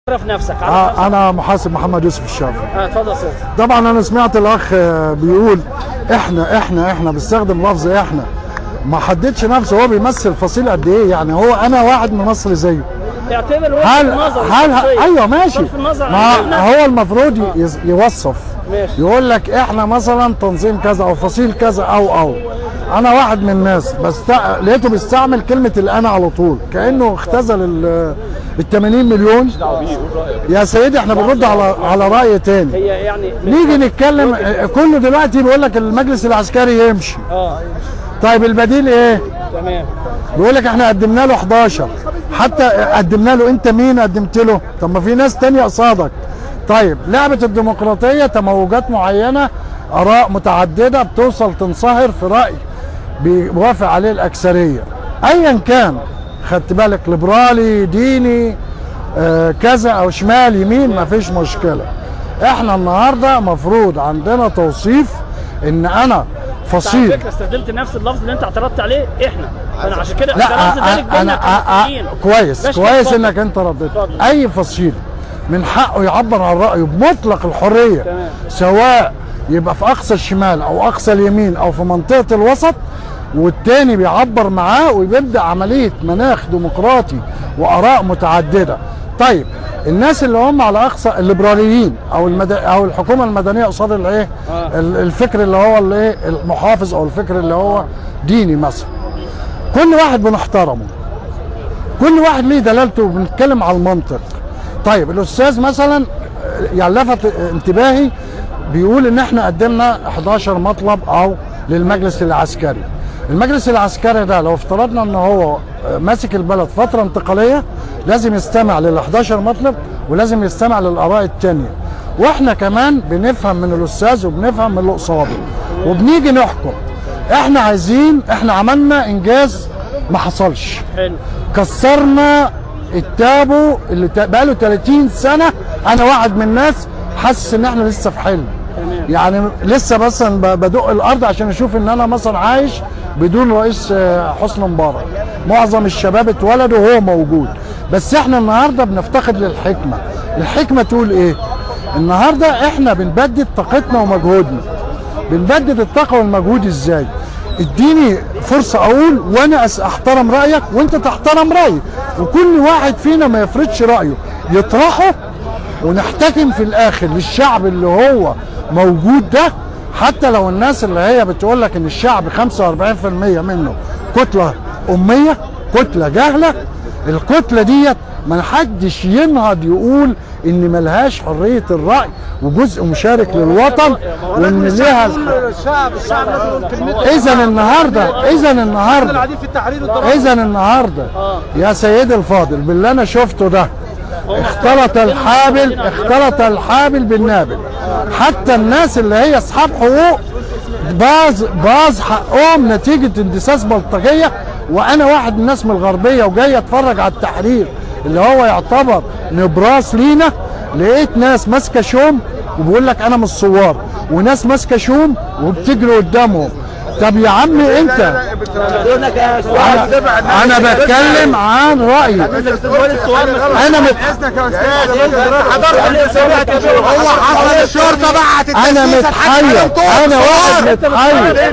عرف نفسك عرف آه، نفسك انا محاسب محمد يوسف الشافعي آه، اتفضل يا استاذ طبعا انا سمعت الاخ آه، بيقول احنا احنا احنا بيستخدم لفظ احنا ما حددش نفسه هو بيمثل فصيل قد ايه يعني هو انا واحد من مصر زيه اعتبر وجهه هل النظر هل الشخصية. ايوه ماشي صرف النظر عن ما إحنا. هو المفروض يز- يوصف ماشي. يقول لك احنا مثلا تنظيم كذا او فصيل كذا او او انا واحد من الناس بس تع- لقيته بيستعمل كلمه الانا على طول كانه اختزل ال ال 80 مليون يا سيدي احنا بنرد على على راي تاني هي يعني نيجي نتكلم آه، كله دلوقتي بيقول لك المجلس العسكري يمشي اه طيب البديل ايه تمام بيقول لك احنا قدمنا له 11 حتى قدمنا له انت مين قدمت له طب ما في ناس تانية قصادك طيب لعبة الديمقراطية تموجات معينة اراء متعددة بتوصل تنصهر في رأي بيوافق عليه الاكثرية ايا كان خدت بالك ليبرالي ديني آه كذا او شمال يمين مفيش مشكلة احنا النهاردة مفروض عندنا توصيف ان انا على فصيل فكره استخدمت نفس اللفظ اللي انت اعترضت عليه احنا فانا عشان كده لا اعترضت ذلك أ- انا بينك أ- وبين أ- كويس ماشي، كويس اتفضل. انك انت رديت اتفضل. اي فصيل من حقه يعبر عن رايه بمطلق الحريه تمام. سواء يبقى في اقصى الشمال او اقصى اليمين او في منطقه الوسط والتاني بيعبر معاه وبيبدا عمليه مناخ ديمقراطي واراء متعدده طيب الناس اللي هم على اقصى الليبراليين او المد... او الحكومه المدنيه قصاد الايه آه. ال- الفكر اللي هو الايه المحافظ او الفكر اللي هو ديني مثلا كل واحد بنحترمه كل واحد ليه دلالته وبنتكلم على المنطق طيب الاستاذ مثلا يعني لفت انتباهي بيقول ان احنا قدمنا 11 مطلب او للمجلس العسكري المجلس العسكري ده لو افترضنا ان هو ماسك البلد فتره انتقاليه لازم يستمع لل 11 مطلب ولازم يستمع للاراء التانيه واحنا كمان بنفهم من الاستاذ وبنفهم من اللي قصاده وبنيجي نحكم احنا عايزين احنا عملنا انجاز ما حصلش حلو كسرنا التابو اللي تا- بقاله 30 سنه انا واحد من الناس حاسس ان احنا لسه في حلم تمام. يعني لسه مثلا ب- بدق الارض عشان اشوف ان انا مثلا عايش بدون رئيس آه، حسني مبارك معظم الشباب اتولدوا وهو موجود بس احنا النهارده بنفتقد للحكمه الحكمه تقول ايه النهارده احنا بنبدد طاقتنا ومجهودنا بنبدد الطاقه والمجهود ازاي اديني فرصه اقول وانا أس- احترم رايك وانت تحترم رايي وكل واحد فينا ما يفرضش رايه يطرحه ونحتكم في الاخر للشعب اللي هو موجود ده حتى لو الناس اللي هي بتقول لك ان الشعب 45% منه كتله اميه كتله جهله الكتله ديت ما حدش ينهض يقول ان ملهاش حريه الراي وجزء مشارك للوطن وان ليها الشعب الشعب لازم يقول كلمته اذا النهارده اذا النهارده قاعدين في التحرير والضبط اذا النهارده يا سيدي الفاضل باللي انا شفته ده اختلط الحابل اختلط الحابل بالنابل حتى الناس اللي هي اصحاب حقوق باظ باظ حقهم نتيجه اندساس بلطجيه وانا واحد من الناس من الغربيه وجاي اتفرج على التحرير اللي هو يعتبر نبراس لينا لقيت ناس ماسكه شوم وبيقول لك انا من الثوار وناس ماسكه شوم وبتجري قدامهم طب يا عمي انت انا انا بتكلم عن رايي انا مت... هو حصل الشرطه بقى انا متحير انا واحد متحير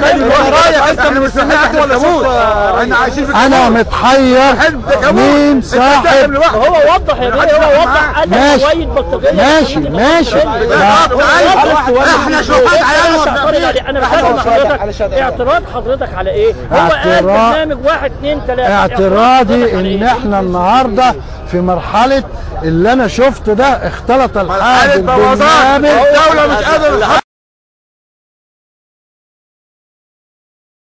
احنا عايشين في انا متحير مين صاحب هو وضح يا بيه هو وضح قال لك ماشي. شويه بلطجيه ماشي ماشي احنا شوفات عيال انا بسال حضرتك اعتراض حضرتك على ايه؟ هو قال اعتراض- برنامج واحد اثنين ثلاثه اعتراضي ان احنا النهارده في مرحله اللي انا شفته ده اختلط الحابل بالنابل الدوله مش قادر